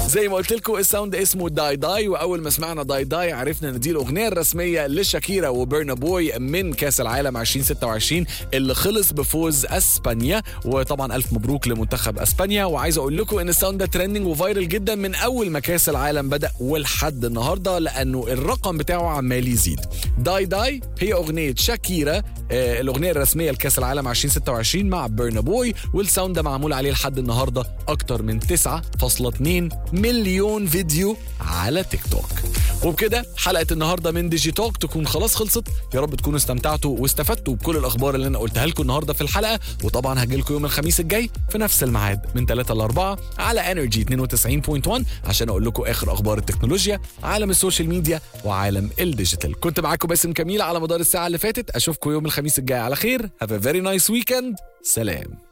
زي ما قلت لكم الساوند اسمه داي داي واول ما سمعنا داي داي عرفنا ان دي الاغنيه الرسميه لشاكيرا وبرنا بوي من كاس العالم 2026 اللي خلص بفوز اسبانيا وطبعا الف مبروك لمنتخب اسبانيا وعايز اقول لكم ان الساوند ده ترندنج وفايرل جدا من اول ما كاس العالم بدا ولحد النهارده لانه الرقم بتاعه عمال يزيد داي داي هي اغنيه شاكيرا آه الاغنيه الرسميه لكاس العالم 2026 مع بيرنا بوي والساوند ده معمول عليه لحد النهارده اكتر من 9.2 مليون فيديو على تيك توك وبكده حلقه النهارده من ديجي توك تكون خلاص خلصت يا رب تكونوا استمتعتوا واستفدتوا بكل الاخبار اللي انا قلتها لكم النهارده في الحلقه وطبعا هاجي لكم يوم الخميس الجاي في نفس الميعاد من 3 ل 4 على انرجي 92.1 عشان اقول لكم اخر اخبار التكنولوجيا عالم السوشيال ميديا وعالم الديجيتال كنت معاكم باسم كميل على مدار الساعه اللي فاتت اشوفكم يوم الخميس الجاي على خير have a very nice weekend سلام